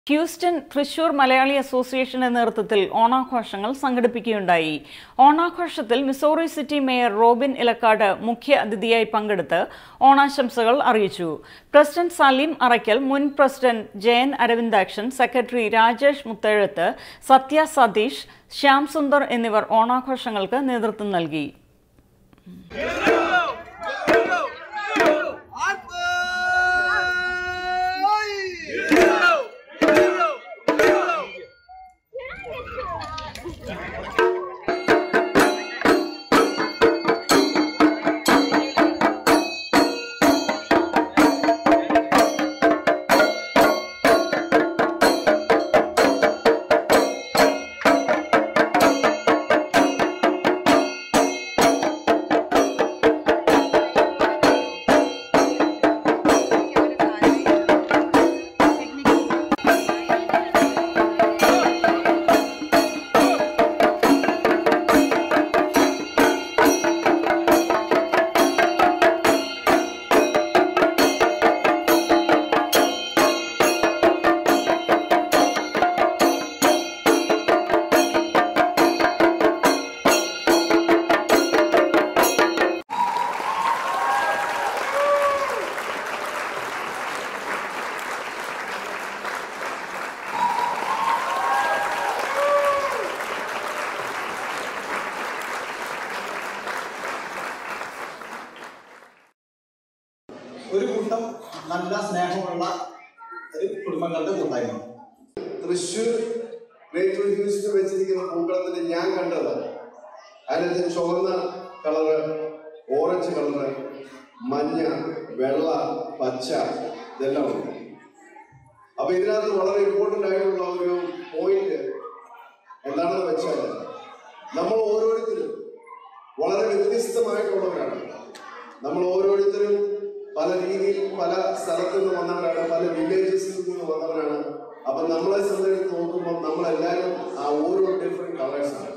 Houston Thrissur Malayali അസോസിയേഷന്റെ നേതൃത്വത്തിൽ ഓണാഘോഷങ്ങൾ സംഘടിപ്പിക്കുകയുണ്ടായി ഓണാഘോഷത്തിൽ Missouri city mayor Robin Elakkad മുഖ്യ അതിഥിയായി പങ്കെടുത്ത് ഓണാശംസകൾ അറിയിച്ചു പ്രസിഡന്റ് സലീം അറയ്ക്കൽ മുൻ പ്രസിഡന്റ് ജയൻ അരവിന്ദാക്ഷൻ സെക്രട്ടറി രാജേഷ് മുത്തേഴത്ത് സത്യ സതീഷ് ശ്യാം സുന്ദർ എന്നിവർ ഓണാഘോഷങ്ങൾക്ക് നേതൃത്വം നൽകി ഒരു കൂട്ടം നല്ല സ്നേഹമുള്ള ഒരു കുടുംബങ്ങളുടെ കൂട്ടായ്മ തൃശ്ശൂർ ഗ്രേറ്റർ ഹ്യൂസ്റ്റൺ വെച്ചിരിക്കുന്ന പൂക്കളത്തിൽ ഞാൻ കണ്ടത് അതിനകത്ത് ചുവന്ന കളറ് ഓറഞ്ച് കളറ് മഞ്ഞ വെള്ള പച്ച ഇതെല്ലാം ഉണ്ട് അപ്പൊ ഇതിനകത്ത് വളരെ ഇമ്പോർട്ടന്റ് ആയിട്ടുള്ള ഒരു പോയിന്റ് എന്താണെന്ന് വെച്ചാൽ നമ്മൾ ഓരോരുത്തരും വളരെ വ്യത്യസ്തമായിട്ടുള്ളവരാണ് നമ്മൾ ഓരോരുത്തരും പല രീതിയിൽ പല സ്ഥലത്തു നിന്ന് വന്നവരാണ് പല വില്ലേജസിൽ നിന്ന് വന്നവരാണ് അപ്പൊ നമ്മളെ സംബന്ധിച്ച് നോക്കുമ്പോൾ നമ്മളെല്ലാവരും ആ ഓരോ ഡിഫറെന്റ് കളേഴ്സാണ്